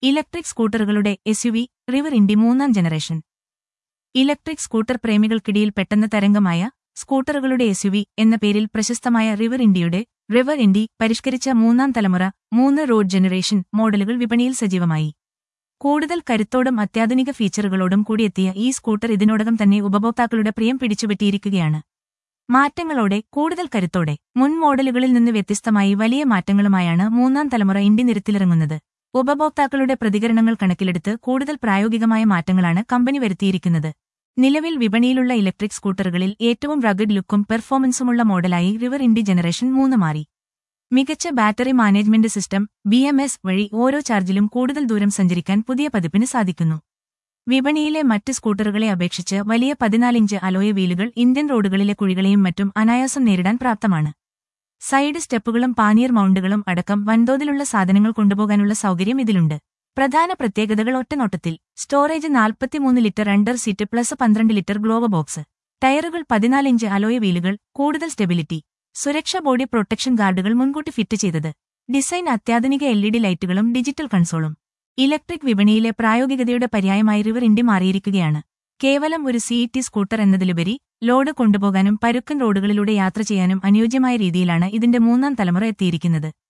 electric സ്കൂട്ടറുകളുടെ SUV river Indie മൂന്നാം generation electric scooter പ്രേമികൾക്കിടയിൽ പെട്ടെന്ന് തരംഗമായ സ്കൂട്ടറുകളുടെ എസ്യുവി എന്ന പേരിൽ പ്രശസ്തമായ റിവർ ഇൻഡിയുടെ റിവർ ഇൻഡി പരിഷ്കരിച്ച മൂന്നാം തലമുറ മൂന്ന് റോഡ് ജനറേഷൻ മോഡലുകൾ വിപണിയിൽ സജീവമായി കൂടുതൽ കരുത്തോടും അത്യാധുനിക ഫീച്ചറുകളോടും കൂടിയെത്തിയ ഈ സ്കൂട്ടർ ഇതിനോടകം തന്നെ ഉപഭോക്താക്കളുടെ പ്രിയം പിടിച്ചുപറ്റിയിരിക്കുകയാണ് മാറ്റങ്ങളോടെ കൂടുതൽ കരുത്തോടെ മുൻ മോഡലുകളിൽ നിന്ന് വ്യത്യസ്തമായി വലിയ മാറ്റങ്ങളുമായാണ് മൂന്നാം തലമുറ ഇന്ത്യ നിരത്തിലിറങ്ങുന്നത് ഉപഭോക്താക്കളുടെ പ്രതികരണങ്ങൾ കണക്കിലെടുത്ത് കൂടുതൽ പ്രായോഗികമായ മാറ്റങ്ങളാണ് കമ്പനി വരുത്തിയിരിക്കുന്നത് നിലവിൽ വിപണിയിലുള്ള ഇലക്ട്രിക് സ്കൂട്ടറുകളിൽ ഏറ്റവും റഗഡ് ലുക്കും പെർഫോമൻസുമുള്ള മോഡലായി റിവർ ഇൻഡി ജനറേഷൻ മൂന്ന് മാറി മികച്ച battery management system B M S വഴി ഓരോ ചാർജിലും കൂടുതൽ ദൂരം സഞ്ചരിക്കാൻ പുതിയ പതിപ്പിന് സാധിക്കുന്നു വിപണിയിലെ മറ്റ് സ്കൂട്ടറുകളെ അപേക്ഷിച്ച് വലിയ പതിനാലിഞ്ച് അലോയ വീലുകൾ ഇന്ത്യൻ റോഡുകളിലെ കുഴികളെയും മറ്റും അനായാസം നേരിടാൻ പ്രാപ്തമാണ് സൈഡ് സ്റ്റെപ്പുകളും പാനീർ മൗണ്ടുകളും അടക്കം വൻതോതിലുള്ള സാധനങ്ങൾ കൊണ്ടുപോകാനുള്ള സൗകര്യം ഇതിലുണ്ട് പ്രധാന പ്രത്യേകതകൾ ഒറ്റനോട്ടത്തിൽ സ്റ്റോറേജ് നാൽപ്പത്തിമൂന്ന് ലിറ്റർ അണ്ടർ സീറ്റ് പ്ലസ് പന്ത്രണ്ട് ലിറ്റർ ഗ്ലോവ ബോക്സ് ടയറുകൾ പതിനാലിഞ്ച് അലോയ വീലുകൾ കൂടുതൽ സ്റ്റെബിലിറ്റി സുരക്ഷാ ബോഡി പ്രൊട്ടക്ഷൻ ഗാർഡുകൾ മുൻകൂട്ടി ഫിറ്റ് ചെയ്തത് ഡിസൈൻ അത്യാധുനിക എൽ ഇ ഡി ലൈറ്റുകളും ഡിജിറ്റൽ കൺസോളും ഇലക്ട്രിക് വിപണിയിലെ പ്രായോഗികതയുടെ പര്യായമായി റിവർ ഇന്ത്യ മാറിയിരിക്കുകയാണ് കേവലം ഒരു സിഇടി സ്കൂട്ടർ എന്നതിലുപരി ലോഡ് കൊണ്ടുപോകാനും പരുക്കൻ റോഡുകളിലൂടെ യാത്ര ചെയ്യാനും അനുയോജ്യമായ രീതിയിലാണ് ഇതിന്റെ മൂന്നാം തലമുറ എത്തിയിരിക്കുന്നത്